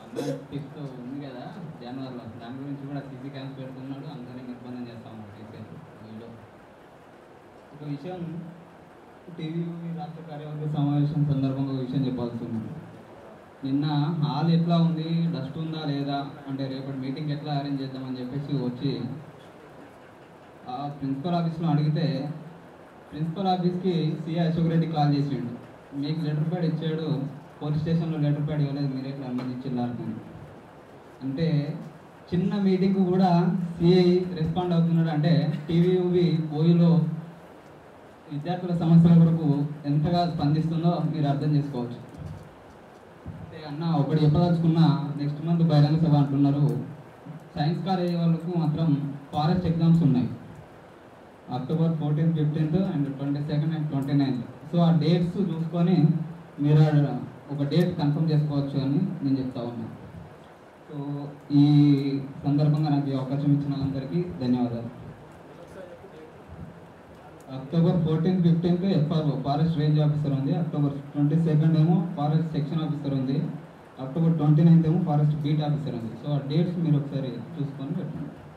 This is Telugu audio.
ఫిఫ్త్ ఉంది కదా జనవరిలో దాని గురించి కూడా సీసీ క్యామ్స్ పెడుతున్నాడు అందరినీ నిర్బంధం చేస్తా ఉన్నాడు టీసీఆర్ వీళ్ళు ఒక విషయం టీవీ రాష్ట్ర కార్యవర్గ సమావేశం సందర్భంగా ఒక విషయం చెప్పాల్సి ఉంది నిన్న హాల్ ఎట్లా ఉంది డస్ట్ ఉందా లేదా అంటే రేపటి మీటింగ్ ఎట్లా అరేంజ్ చేద్దామని చెప్పేసి వచ్చి ఆ ప్రిన్సిపల్ ఆఫీస్లో అడిగితే ప్రిన్సిపల్ ఆఫీస్కి సిఐ అశోక్ రెడ్డి కాల్ చేసిండు మీకు లెటర్ ప్యాడ్ ఇచ్చాడు పోలీస్ స్టేషన్లో లెటర్ ప్యాడ్ ఇవ్వలేదు మీరు ఎట్లా అనుమతించిల్లారు అంటే చిన్న మీటింగ్ కూడా సిఐ రెస్పాండ్ అవుతున్నాడు అంటే టీవీ ఓయిలో విద్యార్థుల సమస్యల కొరకు ఎంతగా స్పందిస్తుందో మీరు అర్థం చేసుకోవచ్చు అంటే అన్న ఒకటి చెప్పదలుచుకున్న నెక్స్ట్ మంత్ బహిరంగ సభ అంటున్నారు సైన్స్ కాలేజ్ వాళ్ళకు మాత్రం ఫారెస్ట్ ఎగ్జామ్స్ ఉన్నాయి October fourteenth fifteenth and twenty second and twenty ninth so ఆ డేట్స్ చూసుకొని మీరు ఆ ఒక డేట్ కన్ఫర్మ్ చేసుకోవచ్చు అని నేను చెప్తా ఉన్నా సో ఈ సందర్భంగా నాకు ఈ అవకాశం ఇచ్చిన అందరికీ ధన్యవాదాలు October fourteenth fifteenth FRO forest range officer ఉంది అక్టోబర్ ట్వంటీ సెకండ్ ఏమో ఫారెస్ట్ సెక్షన్ ఆఫీసర్ ఉంది అక్టోబర్ ట్వంటీ నైన్త్ ఏమో ఫారెస్ట్ బీట్ ఆఫీసర్ ఉంది సో ఆ డేట్స్ మీరు ఒకసారి చూసుకొని పెట్టండి